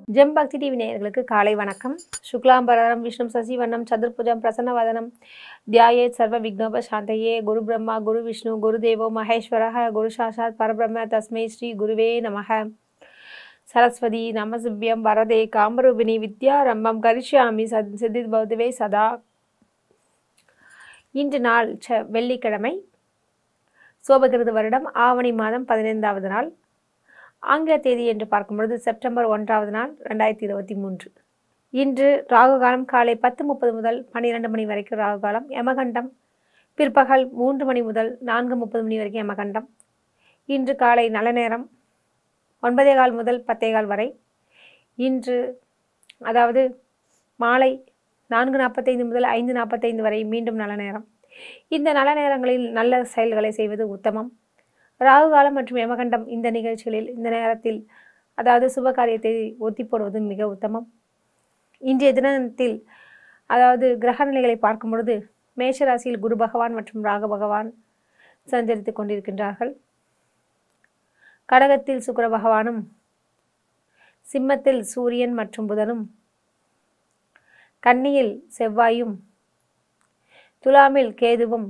GeM பக்தி TV நேயர்களுக்கு காலை வணக்கம் சுக்லாம்பரம் விஷ்ணு சசிவண்ணம் சதுர்புஜம் பிரசன்னவதனம் தியாயே சர்வ விக்னோப சாந்தையே குரு பிரம்மா குரு விஷ்ணு குரு தேவோ மகேஸ்வரः குரு சாஷாத் பரபிரம்ம தஸ்மை ஸ்ரீ குருவே நமக சரஸ்வதி நமசிவ்யம் வரதே காமரூபிணி வித்யாரம்பம் கரிஷ்யாமி சத் சித்தி பௌதவே சதா இன்று நாள் ச வெள்ளிக்கிழமை சோபகிருது வருடம் ஆவணி மாதம் பதினைந்தாவது நாள் ஆங்கில தேதி என்று பார்க்கும் பொழுது செப்டம்பர் ஒன்றாவது நாள் ரெண்டாயிரத்தி இருபத்தி மூன்று இன்று ராகு காலம் காலை பத்து முப்பது முதல் பன்னிரெண்டு மணி வரைக்கும் ராகு காலம் யமகண்டம் பிற்பகல் மூன்று மணி முதல் நான்கு முப்பது மணி வரைக்கும் யமகண்டம் இன்று காலை நல்ல நேரம் ஒன்பதே கால் முதல் பத்தே கால் வரை இன்று அதாவது மாலை நான்கு நாற்பத்தைந்து முதல் ஐந்து நாற்பத்தைந்து வரை மீண்டும் நல்ல நேரம் இந்த நல்ல நேரங்களில் நல்ல செயல்களை செய்வது உத்தமம் ராகு காலம் மற்றும் யமகண்டம் இந்த நிகழ்ச்சிகளில் இந்த நேரத்தில் அதாவது சுப காரியத்தை ஒத்தி போடுவது மிக உத்தமம் இன்றைய தினத்தில் அதாவது கிரக நிலைகளை பார்க்கும் பொழுது மேஷ ராசியில் குரு பகவான் மற்றும் ராகு பகவான் சஞ்சரித்துக் கொண்டிருக்கின்றார்கள் கடகத்தில் சுக்கிர பகவானும் சிம்மத்தில் சூரியன் மற்றும் புதனும் கன்னியில் செவ்வாயும் துலாமில் கேதுவும்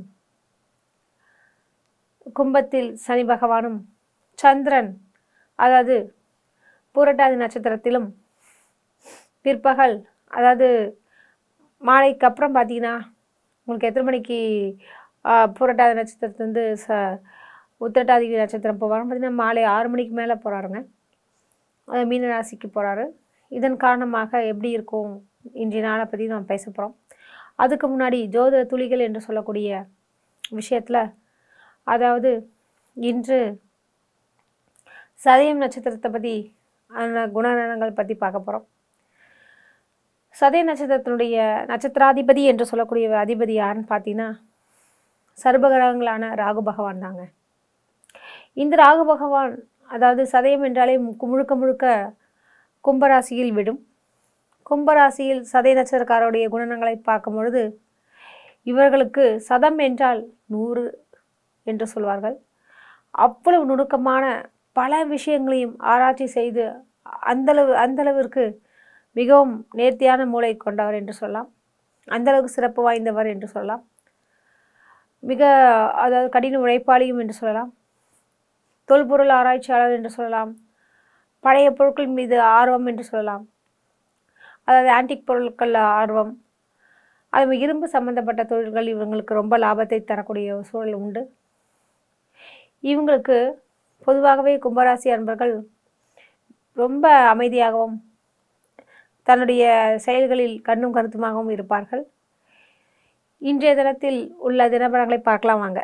கும்பத்தில் சனி பகவானும் சந்திரன் அதாவது பூரட்டாதி நட்சத்திரத்திலும் பிற்பகல் அதாவது மாலைக்கு அப்புறம் பார்த்தீங்கன்னா உங்களுக்கு எத்தனை மணிக்கு ஆ, பூரட்டாதி நட்சத்திரத்துலேருந்து ச உத்திரட்டாதி நட்சத்திரம் போவாங்க பார்த்தீங்கன்னா மாலை ஆறு மணிக்கு மேலே போகிறாருங்க அது மீன ராசிக்கு போகிறாரு இதன் காரணமாக எப்படி இருக்கும் இன்றைய நாளை பற்றி நம்ம பேச போகிறோம் அதுக்கு முன்னாடி ஜோதிட துளிகள் என்று சொல்லக்கூடிய விஷயத்தில் அதாவது இன்று சதயம் நட்சத்திரத்தை பற்றி அந்த குணநலங்கள் பற்றி பார்க்க போகிறோம் சதய நட்சத்திரத்தினுடைய நட்சத்திராதிபதி என்று சொல்லக்கூடிய அதிபதி யாருன்னு பார்த்தீங்கன்னா சர்வகிரகங்களான ராகு பகவான் தாங்க இந்த ராகு பகவான் அதாவது சதயம் என்றாலே மு- முழுக்க முழுக்க கும்பராசியில் விடும் கும்பராசியில் சதய நட்சத்திரக்காரருடைய குணநலங்களை பார்க்கும் பொழுது இவர்களுக்கு சதம் என்றால் நூறு என்று சொல்வார்கள் அவ்வளவு நுணுக்கமான பல விஷயங்களையும் ஆராய்ச்சி செய்து அந்தளவு அந்தளவிற்கு மிகவும் நேர்த்தியான மூளை கொண்டவர் என்று சொல்லலாம் அந்தளவுக்கு சிறப்பு வாய்ந்தவர் என்று சொல்லலாம் மிக அதாவது கடின உழைப்பாளியும் என்று சொல்லலாம் தொல்பொருள் ஆராய்ச்சியாளர் என்று சொல்லலாம் பழைய பொருட்கள் மீது ஆர்வம் என்று சொல்லலாம் அதாவது ஆன்டிக் பொருட்கள் ஆர்வம் அது இரும்பு சம்பந்தப்பட்ட தொழில்கள் இவங்களுக்கு ரொம்ப லாபத்தை தரக்கூடிய ஒரு சூழல் உண்டு இவங்களுக்கு பொதுவாகவே கும்பராசி அன்பர்கள் ரொம்ப அமைதியாகவும் தன்னுடைய செயல்களில் கண்ணும் கருத்துமாகவும் இருப்பார்கள் இன்றைய தினத்தில் உள்ள தினபலங்களை பார்க்கலாம் வாங்க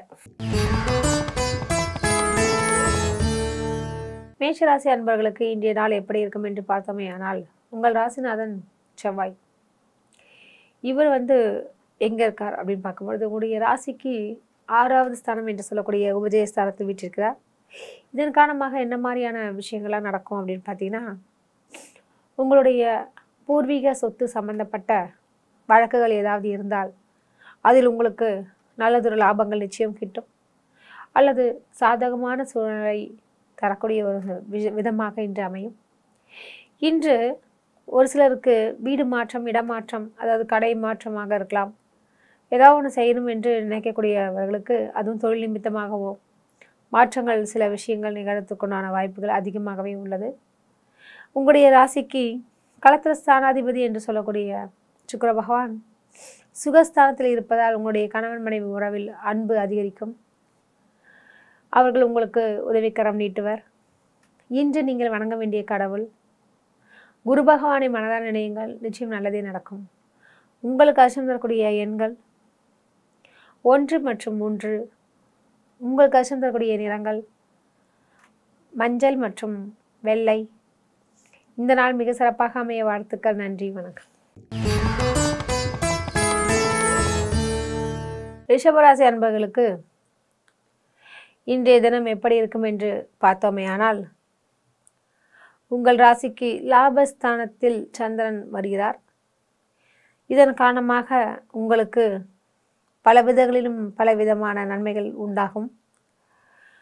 மேஷராசி அன்பர்களுக்கு இன்றைய நாள் எப்படி இருக்கும் என்று பார்த்தோமே ஆனால் உங்கள் ராசிநாதன் செவ்வாய் இவர் வந்து எங்கே இருக்கார் அப்படின்னு பார்க்கும்பொழுது உங்களுடைய ராசிக்கு ஆறாவது ஸ்தானம் என்று சொல்லக்கூடிய உபஜயஸ்தானத்தில் வீற்றிருக்கிறார் இதன் காரணமாக என்ன மாதிரியான விஷயங்கள்லாம் நடக்கும் அப்படின்னு பார்த்தீங்கன்னா உங்களுடைய பூர்வீக சொத்து சம்பந்தப்பட்ட வழக்குகள் ஏதாவது இருந்தால் அதில் உங்களுக்கு நல்லதொரு லாபங்கள் நிச்சயம் கிட்டும் அல்லது சாதகமான சூழ்நிலை தரக்கூடிய ஒரு விஷ- விதமாக இன்று அமையும் இன்று ஒரு சிலருக்கு வீடு மாற்றம் இடமாற்றம் அதாவது கடை மாற்றமாக இருக்கலாம் ஏதாவது ஒன்று செய்யணும் என்று நினைக்கக்கூடியவர்களுக்கு அதுவும் தொழில் நிமித்தமாகவோ மாற்றங்கள் சில விஷயங்கள் நிகழத்துக்குண்டான வாய்ப்புகள் அதிகமாகவே உள்ளது உங்களுடைய ராசிக்கு களத்திர ஸ்தானாதிபதி என்று சொல்லக்கூடிய சுக்கிர பகவான் சுகஸ்தானத்தில் இருப்பதால் உங்களுடைய கணவன் மனைவி உறவில் அன்பு அதிகரிக்கும் அவர்கள் உங்களுக்கு உதவிக்கரம் நீட்டுவர் இன்று நீங்கள் வணங்க வேண்டிய கடவுள் குரு பகவானை மனதால் நினையுங்கள் நிச்சயம் நல்லதே நடக்கும் உங்களுக்கு அச்சம் தரக்கூடிய எண்கள் ஒன்று மற்றும் மூன்று உங்களுக்கு அச்சம் தரக்கூடிய நிறங்கள் மஞ்சள் மற்றும் வெள்ளை இந்த நாள் மிக சிறப்பாக அமைய வாழ்த்துக்கள் நன்றி வணக்கம் ரிஷபராசி அன்பர்களுக்கு இன்றைய தினம் எப்படி இருக்கும் என்று பார்த்தோமேயானால் உங்கள் ராசிக்கு லாபஸ்தானத்தில் சந்திரன் வருகிறார் இதன் காரணமாக உங்களுக்கு பல விதங்களிலும் பல விதமான நன்மைகள் உண்டாகும்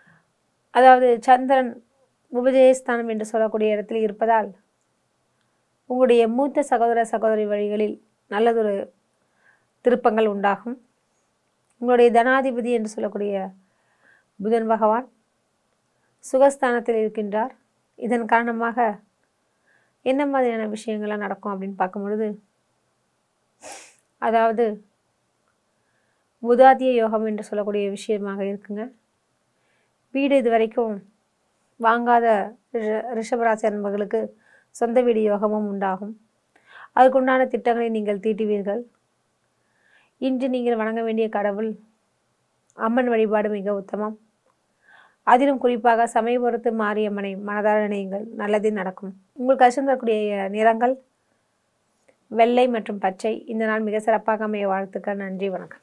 அதாவது சந்திரன் உபஜயஸ்தானம் என்று சொல்லக்கூடிய இடத்தில் இருப்பதால் உங்களுடைய மூத்த சகோதர சகோதரி வழிகளில் நல்லதொரு திருப்பங்கள் உண்டாகும் உங்களுடைய தனாதிபதி என்று சொல்லக்கூடிய புதன் பகவான் சுகஸ்தானத்தில் இருக்கின்றார் இதன் காரணமாக என்ன மாதிரியான விஷயங்கள்லாம் நடக்கும் அப்படின்னு பார்க்கும் பொழுது அதாவது புதாத்திய யோகம் என்று சொல்லக்கூடிய விஷயமாக இருக்குங்க வீடு இது வரைக்கும் வாங்காத ரிஷ- ரிஷபராசி அன்பர்களுக்கு சொந்த வீடு யோகமும் உண்டாகும் அதுக்குண்டான திட்டங்களை நீங்கள் தீட்டுவீர்கள் இன்று நீங்கள் வணங்க வேண்டிய கடவுள் அம்மன் வழிபாடு மிக உத்தமம் அதிலும் குறிப்பாக சமயபுரத்து மாரியம்மனை மனதார நினையுங்கள் நல்லதே நடக்கும் உங்களுக்கு கஷ்டம் தரக்கூடிய நிறங்கள் வெள்ளை மற்றும் பச்சை இந்த நாள் மிக சிறப்பாக அமைய வாழ்த்துக்கள் நன்றி வணக்கம்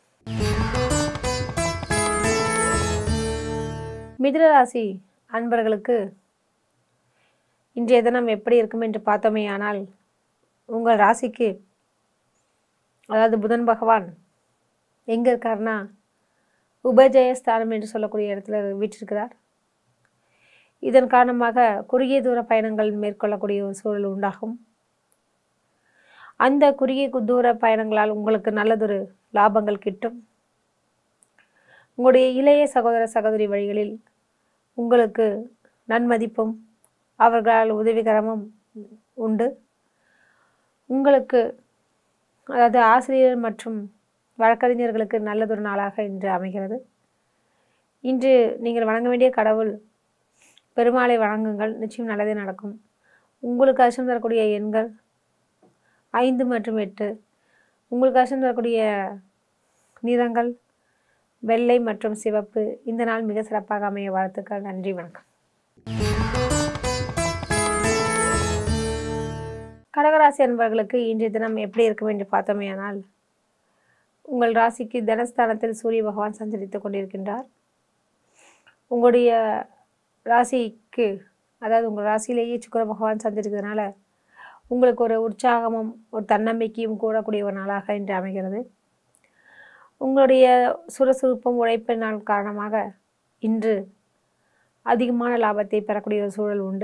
மிதுன ராசி அன்பர்களுக்கு இன்றைய தினம் எப்படி இருக்கும் என்று பார்த்தோமே ஆனால் உங்கள் ராசிக்கு அதாவது புதன் பகவான் எங்கே இருக்காருன்னா உபஜயஸ்தானம் என்று சொல்லக்கூடிய இடத்துல வீற்றிருக்கிறார் இதன் காரணமாக குறுகிய தூர பயணங்கள் மேற்கொள்ளக்கூடிய ஒரு சூழல் உண்டாகும் அந்த குறுகிய கு- தூர பயணங்களால் உங்களுக்கு நல்லதொரு லாபங்கள் கிட்டும் உங்களுடைய இளைய சகோதர சகோதரி வழிகளில் உங்களுக்கு நன்மதிப்பும் அவர்களால் உதவிகரமும் உண்டு உங்களுக்கு அதாவது ஆசிரியர் மற்றும் வழக்கறிஞர்களுக்கு நல்லதொரு நாளாக இன்று அமைகிறது இன்று நீங்கள் வணங்க வேண்டிய கடவுள் பெருமாளை வணங்குங்கள் நிச்சயம் நல்லதே நடக்கும் உங்களுக்கு அச்சம் தரக்கூடிய எண்கள் ஐந்து மற்றும் எட்டு உங்களுக்கு அச்சம் தரக்கூடிய நிறங்கள் வெள்ளை மற்றும் சிவப்பு இந்த நாள் மிக சிறப்பாக அமைய வாழ்த்துக்கள் நன்றி வணக்கம் கடகராசி அன்பர்களுக்கு இன்றைய தினம் எப்படி இருக்கும் என்று பார்த்தோமேயானால் உங்கள் ராசிக்கு தனஸ்தானத்தில் சூரிய பகவான் சஞ்சரித்துக் கொண்டிருக்கின்றார் உங்களுடைய ராசிக்கு அதாவது உங்கள் ராசியிலேயே சுக்கிர பகவான் சஞ்சரிக்கிறதுனால உங்களுக்கு ஒரு உற்சாகமும் ஒரு தன்னம்பிக்கையும் கூடக்கூடிய ஒரு நாளாக இன்று அமைகிறது உங்களுடைய சுறுசுறுப்பும் உழைப்பினால் காரணமாக இன்று அதிகமான லாபத்தை பெறக்கூடிய ஒரு சூழல் உண்டு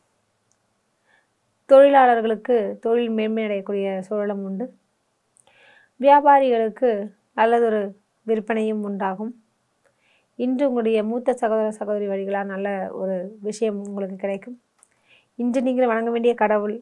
தொழிலாளர்களுக்கு தொழில் மேன்மையடையக்கூடிய சூழலும் உண்டு வியாபாரிகளுக்கு நல்லதொரு விற்பனையும் உண்டாகும் இன்று உங்களுடைய மூத்த சகோதர சகோதரி வழிகளால் நல்ல ஒரு விஷயம் உங்களுக்கு கிடைக்கும் இன்று நீங்கள் வணங்க வேண்டிய கடவுள்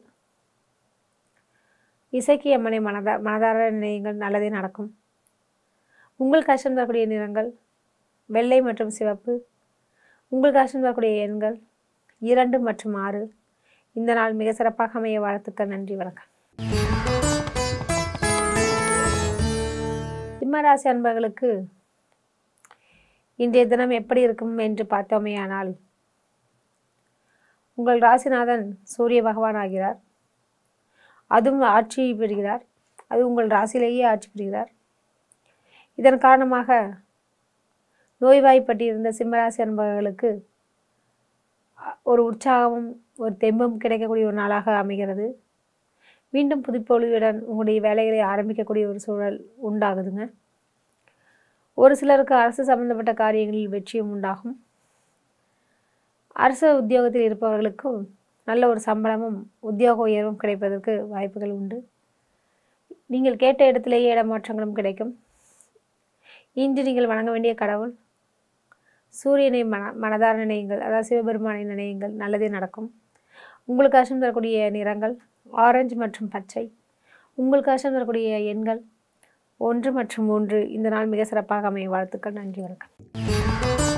இசைக்கு அம்மனை மனதா மனதார நினையுங்கள் நல்லதே நடக்கும் உங்கள் கஷ்டம் தரக்கூடிய நிறங்கள் வெள்ளை மற்றும் சிவப்பு உங்கள் கஷ்டம் தரக்கூடிய எண்கள் இரண்டு மற்றும் ஆறு இந்த நாள் மிக சிறப்பாக அமைய வாழ்த்துக்கள் நன்றி வணக்கம் சிம்மராசி அன்பர்களுக்கு இன்றைய தினம் எப்படி இருக்கும் என்று பார்த்தோமேயானால் உங்கள் ராசிநாதன் சூரிய பகவான் ஆகிறார் அதுவும் ஆட்சி பெறுகிறார் அது உங்கள் ராசியிலேயே ஆட்சி பெறுகிறார் இதன் காரணமாக நோய்வாய்ப்பட்டிருந்த சிம்மராசி அன்பர்களுக்கு அ- ஒரு உற்சாகமும் ஒரு தெம்பும் கிடைக்கக்கூடிய ஒரு நாளாக அமைகிறது மீண்டும் புதுப்பொழிவுடன் உங்களுடைய வேலைகளை ஆரம்பிக்கக்கூடிய ஒரு சூழல் உண்டாகுதுங்க ஒரு சிலருக்கு அரசு சம்பந்தப்பட்ட காரியங்களில் வெற்றியும் உண்டாகும் அரசு உத்தியோகத்தில் இருப்பவர்களுக்கும் நல்ல ஒரு சம்பளமும் உத்தியோக உயர்வும் கிடைப்பதற்கு வாய்ப்புகள் உண்டு நீங்கள் கேட்ட இடத்திலேயே இடமாற்றங்களும் கிடைக்கும் இன்று நீங்கள் வணங்க வேண்டிய கடவுள் சூரியனை மன மனதார நினையுங்கள் அதாவது சிவபெருமானை நினையுங்கள் நல்லதே நடக்கும் உங்களுக்கு அச்சம் தரக்கூடிய நிறங்கள் ஆரஞ்சு மற்றும் பச்சை உங்களுக்கு அச்சம் தரக்கூடிய எண்கள் ஒன்று மற்றும் மூன்று இந்த நாள் மிக சிறப்பாக அமைய வாழ்த்துக்கள் நன்றி வணக்கம்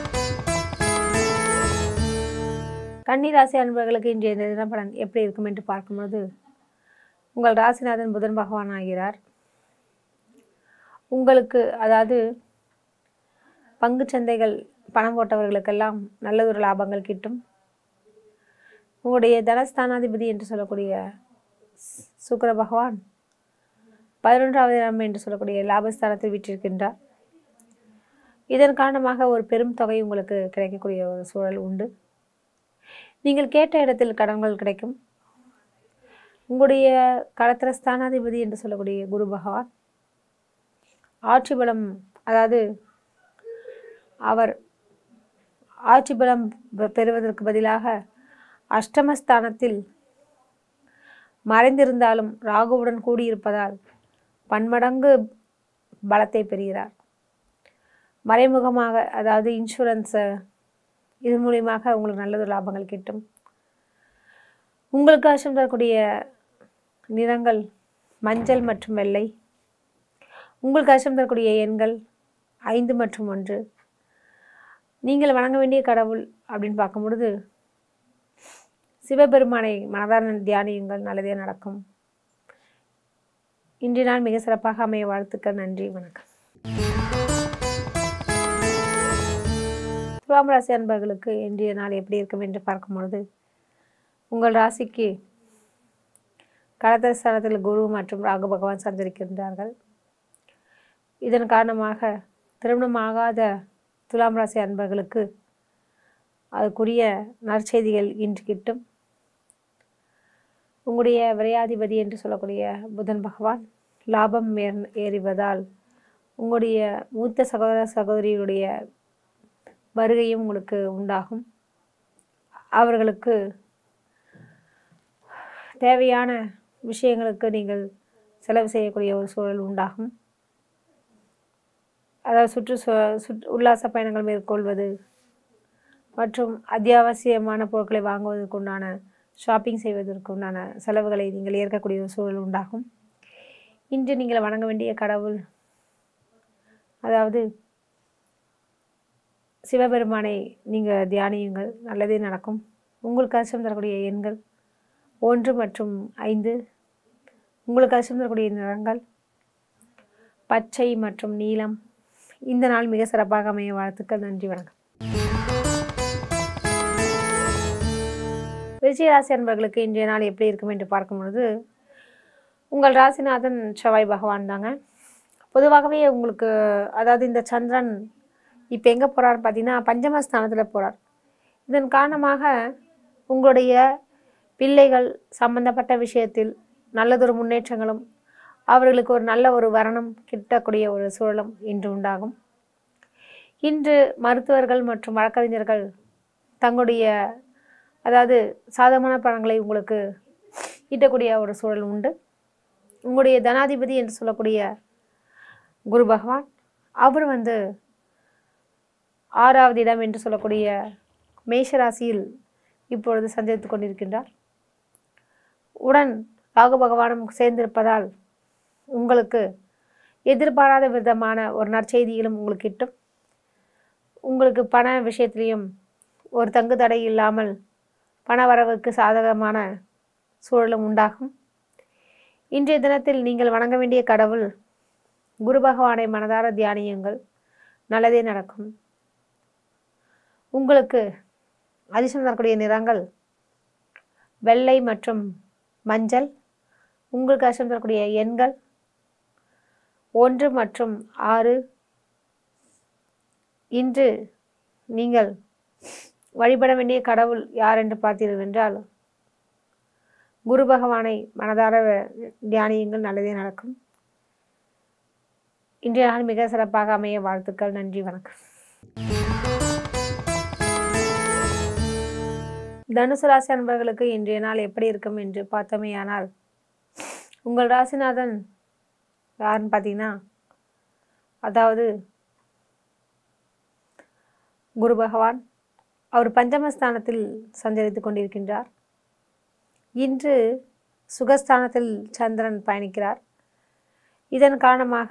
கன்னிராசி அன்பர்களுக்கு இன்றைய தினப்பலன் எப்படி இருக்கும் என்று பார்க்கும்போது உங்கள் ராசிநாதன் புதன் பகவான் ஆகிறார் உங்களுக்கு அதாவது பங்குச் சந்தைகள் பணம் போட்டவர்களுக்கெல்லாம் நல்லதொரு லாபங்கள் கிட்டும் உங்களுடைய தனஸ்தானாதிபதி என்று சொல்லக்கூடிய சு- சுக்கிர பகவான் பதினொன்றாவது இடம் என்று சொல்லக்கூடிய லாபஸ்தானத்தில் விற்றிருக்கின்றார் இதன் காரணமாக ஒரு பெரும் தொகை உங்களுக்கு கிடைக்கக்கூடிய ஒரு சூழல் உண்டு நீங்கள் கேட்ட இடத்தில் கடன்கள் கிடைக்கும் உங்களுடைய களத்திர ஸ்தானாதிபதி என்று சொல்லக்கூடிய குரு பகவான் ஆட்சி பலம் அதாவது அவர் ஆட்சி பலம் பெ- பெறுவதற்கு பதிலாக அஷ்டமஸ்தானத்தில் மறைந்திருந்தாலும் ராகுவுடன் கூடியிருப்பதால் பன்மடங்கு பலத்தை பெறுகிறார் மறைமுகமாக அதாவது இன்சூரன்ஸு இது மூலியமாக உங்களுக்கு நல்லதொரு லாபங்கள் கிட்டும் உங்களுக்கு அச்சம் தரக்கூடிய நிறங்கள் மஞ்சள் மற்றும் வெள்ளை உங்களுக்கு அச்சம் தரக்கூடிய எண்கள் ஐந்து மற்றும் ஒன்று நீங்கள் வணங்க வேண்டிய கடவுள் அப்படின்னு பார்க்கும் பொழுது சிவபெருமானை மனதார தியானியுங்கள் நல்லதே நடக்கும் இன்றைய நாள் மிக சிறப்பாக அமைய வாழ்த்துக்கள் நன்றி வணக்கம் துலாம் ராசி அன்பர்களுக்கு இன்றைய நாள் எப்படி இருக்கும் என்று பார்க்கும் பொழுது உங்கள் ராசிக்கு கடத்தஸ்தானத்தில் குரு மற்றும் ராகு பகவான் சஞ்சரிக்கின்றார்கள் இதன் காரணமாக திருமணமாகாத துலாம் ராசி அன்பர்களுக்கு அதுக்குரிய நற்செய்திகள் இன்று கிட்டும் உங்களுடைய விரையாதிபதி என்று சொல்லக்கூடிய புதன் பகவான் லாபம் ஏர் ஏறிவதால் உங்களுடைய மூத்த சகோதர சகோதரியுடைய வருகையும் உங்களுக்கு உண்டாகும் அவர்களுக்கு தேவையான விஷயங்களுக்கு நீங்கள் செலவு செய்யக்கூடிய ஒரு சூழல் உண்டாகும் அதாவது சுற்று சுற்று உல்லாச பயணங்கள் மேற்கொள்வது மற்றும் அத்தியாவசியமான பொருட்களை வாங்குவதற்கு உண்டான ஷாப்பிங் செய்வதற்கு உண்டான செலவுகளை நீங்கள் ஏற்கக்கூடிய ஒரு சூழல் உண்டாகும் இன்று நீங்கள் வணங்க வேண்டிய கடவுள் அதாவது சிவபெருமானை நீங்கள் தியானியுங்கள் நல்லதே நடக்கும் உங்களுக்கு அச்சம் தரக்கூடிய எண்கள் ஒன்று மற்றும் ஐந்து உங்களுக்கு அச்சம் தரக்கூடிய நிறங்கள் பச்சை மற்றும் நீலம் இந்த நாள் மிக சிறப்பாக அமைய வாழ்த்துக்கள் நன்றி வணக்கம் விருச்சிக ராசி அன்பர்களுக்கு இன்றைய நாள் எப்படி இருக்கும் என்று பார்க்கும் பொழுது உங்கள் ராசிநாதன் செவ்வாய் பகவான் தாங்க பொதுவாகவே உங்களுக்கு அதாவது இந்த சந்திரன் இப்போ எங்கே போகிறார் பார்த்தீங்கன்னா பஞ்சமஸ்தானத்தில் போகிறார் இதன் காரணமாக உங்களுடைய பிள்ளைகள் சம்பந்தப்பட்ட விஷயத்தில் நல்லதொரு முன்னேற்றங்களும் அவர்களுக்கு ஒரு நல்ல ஒரு வரணம் கிட்டக்கூடிய ஒரு சூழலும் இன்று உண்டாகும் இன்று மருத்துவர்கள் மற்றும் வழக்கறிஞர்கள் தங்களுடைய அதாவது சாதகமான பலன்களை உங்களுக்கு ஈட்டக்கூடிய ஒரு சூழல் உண்டு உங்களுடைய தனாதிபதி என்று சொல்லக்கூடிய குரு பகவான் அவர் வந்து ஆறாவது இடம் என்று சொல்லக்கூடிய மேஷராசியில் இப்பொழுது சஞ்சரித்து கொண்டிருக்கின்றார் உடன் ராகு பகவானும் சேர்ந்திருப்பதால் உங்களுக்கு எதிர்பாராத விதமான ஒரு நற்செய்திகளும் உங்களுக்கு கிட்டும் உங்களுக்கு பண விஷயத்திலையும் ஒரு தங்கு தடை இல்லாமல் பண வரவுக்கு சாதகமான சூழலும் உண்டாகும் இன்றைய தினத்தில் நீங்கள் வணங்க வேண்டிய கடவுள் குரு பகவானை மனதார தியானியுங்கள் நல்லதே நடக்கும் உங்களுக்கு அதிர்ஷ்டம் தரக்கூடிய நிறங்கள் வெள்ளை மற்றும் மஞ்சள் உங்களுக்கு அதிர்ஷ்டம் தரக்கூடிய எண்கள் ஒன்று மற்றும் ஆறு இன்று நீங்கள் வழிபட வேண்டிய கடவுள் யார் என்று பார்த்தீர்கள் என்றால் குரு பகவானை மனதார தியானியுங்கள் நல்லதே நடக்கும் இன்றைய நாள் மிக சிறப்பாக அமைய வாழ்த்துக்கள் நன்றி வணக்கம் தனுசு ராசி அன்பர்களுக்கு இன்றைய நாள் எப்படி இருக்கும் என்று பார்த்தோமேயானால் உங்கள் ராசிநாதன் யாருன்னு பார்த்தீங்கன்னா அதாவது குரு பகவான் அவர் பஞ்சமஸ்தானத்தில் சஞ்சரித்து கொண்டிருக்கின்றார் இன்று சுகஸ்தானத்தில் சந்திரன் பயணிக்கிறார் இதன் காரணமாக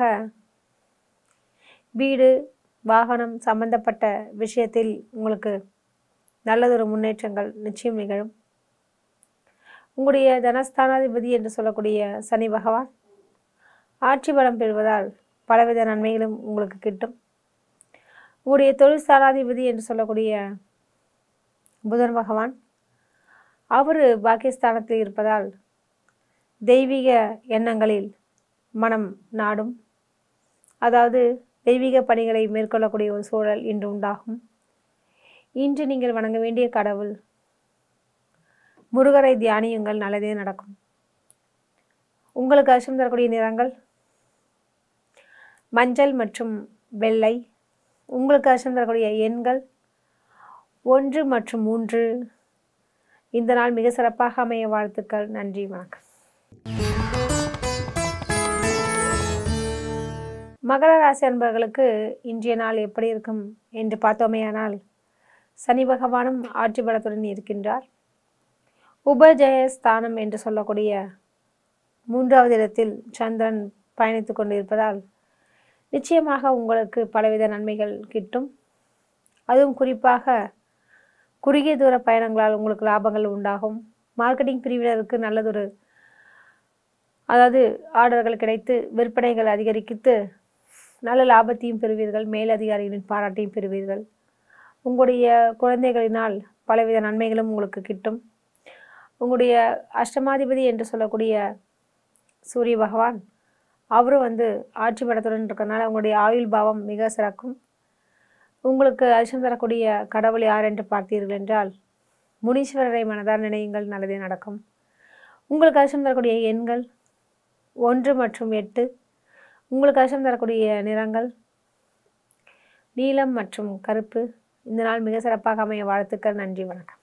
வீடு வாகனம் சம்பந்தப்பட்ட விஷயத்தில் உங்களுக்கு நல்லதொரு முன்னேற்றங்கள் நிச்சயம் நிகழும் உங்களுடைய தனஸ்தானாதிபதி என்று சொல்லக்கூடிய சனி பகவான் ஆட்சி பலம் பெறுவதால் பலவித நன்மைகளும் உங்களுக்கு கிட்டும் உங்களுடைய தொழில் ஸ்தானாதிபதி என்று சொல்லக்கூடிய புதன் பகவான் அவர் பாகிஸ்தானத்தில் இருப்பதால் தெய்வீக எண்ணங்களில் மனம் நாடும் அதாவது தெய்வீக பணிகளை மேற்கொள்ளக்கூடிய ஒரு சூழல் இன்று உண்டாகும் இன்று நீங்கள் வணங்க வேண்டிய கடவுள் முருகரை தியானியுங்கள் நல்லதே நடக்கும் உங்களுக்கு அச்சம் தரக்கூடிய நிறங்கள் மஞ்சள் மற்றும் வெள்ளை உங்களுக்கு அச்சம் தரக்கூடிய எண்கள் ஒன்று மற்றும் மூன்று இந்த நாள் மிக சிறப்பாக அமைய வாழ்த்துக்கள் நன்றி வணக்கம் மகர ராசி அன்பர்களுக்கு இன்றைய நாள் எப்படி இருக்கும் என்று பார்த்தோமேயானால் சனி பகவானும் ஆட்சி பலத்துடன் இருக்கின்றார் உபஜய ஸ்தானம் என்று சொல்லக்கூடிய மூன்றாவது இடத்தில் சந்திரன் பயணித்து கொண்டிருப்பதால் நிச்சயமாக உங்களுக்கு பலவித நன்மைகள் கிட்டும் அதுவும் குறிப்பாக குறுகிய தூர பயணங்களால் உங்களுக்கு லாபங்கள் உண்டாகும் மார்க்கெட்டிங் பிரிவினருக்கு நல்லதொரு அதாவது ஆர்டர்கள் கிடைத்து விற்பனைகள் அதிகரித்து நல்ல லாபத்தையும் பெறுவீர்கள் மேலதிகாரிகளின் பாராட்டையும் பெறுவீர்கள் உங்களுடைய குழந்தைகளினால் பலவித நன்மைகளும் உங்களுக்கு கிட்டும் உங்களுடைய அஷ்டமாதிபதி என்று சொல்லக்கூடிய சூரிய பகவான் அவரும் வந்து ஆட்சி படத்துடன் இருக்கிறதுனால உங்களுடைய ஆயுள் பாவம் மிக சிறக்கும் உங்களுக்கு அதிர்ஷ்டம் தரக்கூடிய கடவுள் யார் என்று பார்த்தீர்கள் என்றால் முனீஸ்வரரை மனதார் நினையுங்கள் நல்லதே நடக்கும் உங்களுக்கு அதிர்ஷ்டம் தரக்கூடிய எண்கள் ஒன்று மற்றும் எட்டு உங்களுக்கு அதிர்ஷ்டம் தரக்கூடிய நிறங்கள் நீலம் மற்றும் கருப்பு இந்த நாள் மிக சிறப்பாக அமைய வாழ்த்துக்கள் நன்றி வணக்கம்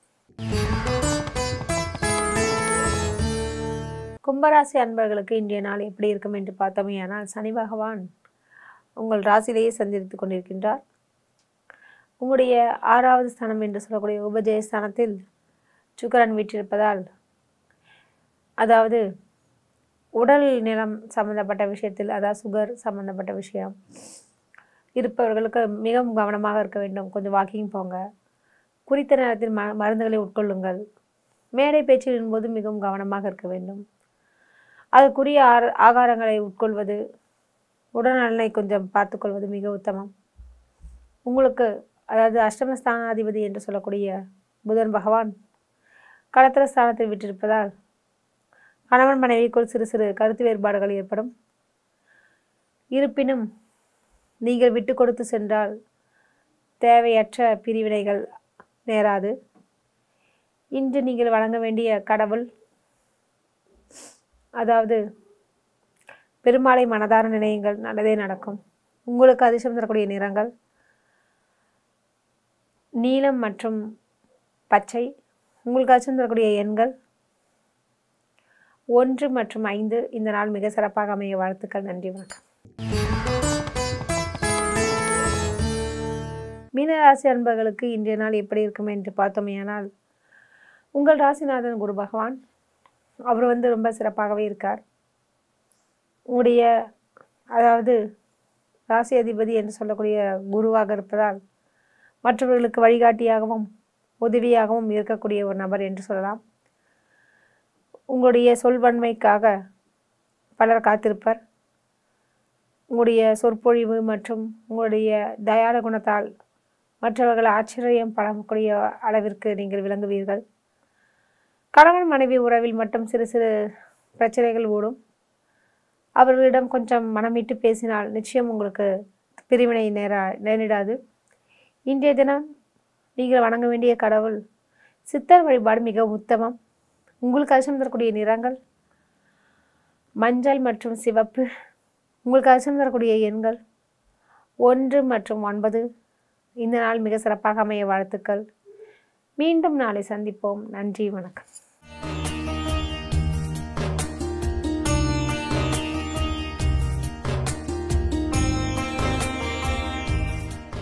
கும்பராசி அன்பர்களுக்கு இன்றைய நாள் எப்படி இருக்கும் என்று பார்த்தோமேயானால் சனி பகவான் உங்கள் ராசியிலேயே சந்தித்து கொண்டிருக்கின்றார் உங்களுடைய ஆறாவது ஸ்தானம் என்று சொல்லக்கூடிய உபஜயஸ்தானத்தில் சுக்கரன் வீற்றிருப்பதால் அதாவது உடல் நிலம் சம்பந்தப்பட்ட விஷயத்தில் அதாவது சுகர் சம்பந்தப்பட்ட விஷயம் இருப்பவர்களுக்கு மிகவும் கவனமாக இருக்க வேண்டும் கொஞ்சம் வாக்கிங் போங்க குறித்த நேரத்தில் ம மருந்துகளை உட்கொள்ளுங்கள் மேடை பேச்சின் போது மிகவும் கவனமாக இருக்க வேண்டும் அதற்குரிய ஆர ஆகாரங்களை உட்கொள்வது உடல்நலனை கொஞ்சம் பார்த்துக்கொள்வது மிக உத்தமம் உங்களுக்கு அதாவது அஷ்டமஸ்தானாதிபதி என்று சொல்லக்கூடிய புதன் பகவான் களத்திர ஸ்தானத்தில் விட்டிருப்பதால் கணவன் மனைவிக்குள் சிறு சிறு கருத்து வேறுபாடுகள் ஏற்படும் இருப்பினும் நீங்கள் விட்டு கொடுத்து சென்றால் தேவையற்ற பிரிவினைகள் நேராது இன்று நீங்கள் வழங்க வேண்டிய கடவுள் அதாவது பெருமாளை மனதார நினையுங்கள் நல்லதே நடக்கும் உங்களுக்கு அதிர்ஷ்டம் தரக்கூடிய நிறங்கள் நீலம் மற்றும் பச்சை உங்களுக்கு அதிர்ஷ்டம் தரக்கூடிய எண்கள் ஒன்று மற்றும் ஐந்து இந்த நாள் மிக சிறப்பாக அமைய வாழ்த்துக்கள் நன்றி வணக்கம் மீனராசி அன்பர்களுக்கு இன்றைய நாள் எப்படி இருக்கும் என்று பார்த்தோமேயானால் உங்கள் ராசிநாதன் குரு பகவான் அவர் வந்து ரொம்ப சிறப்பாகவே இருக்கார் உங்களுடைய அதாவது ராசி அதிபதி என்று சொல்லக்கூடிய குருவாக இருப்பதால் மற்றவர்களுக்கு வழிகாட்டியாகவும் உதவியாகவும் இருக்கக்கூடிய ஒரு நபர் என்று சொல்லலாம் உங்களுடைய சொல்வன்மைக்காக பலர் காத்திருப்பர் உங்களுடைய சொற்பொழிவு மற்றும் உங்களுடைய தயார குணத்தால் மற்றவர்கள் ஆச்சரியம் படக்கூடிய அளவிற்கு நீங்கள் விளங்குவீர்கள் கணவன் மனைவி உறவில் மட்டும் சிறு சிறு பிரச்சனைகள் ஓடும் அவர்களிடம் கொஞ்சம் மனமிட்டு பேசினால் நிச்சயம் உங்களுக்கு பிரிவினை நேரா நேரிடாது இன்றைய தினம் நீங்கள் வணங்க வேண்டிய கடவுள் சித்தர் வழிபாடு மிக உத்தமம் உங்களுக்கு அதிர்ஷ்டம் தரக்கூடிய நிறங்கள் மஞ்சள் மற்றும் சிவப்பு உங்களுக்கு அதிர்ஷ்டம் தரக்கூடிய எண்கள் ஒன்று மற்றும் ஒன்பது இந்த நாள் மிக சிறப்பாக அமைய வாழ்த்துக்கள் மீண்டும் நாளை சந்திப்போம் நன்றி வணக்கம்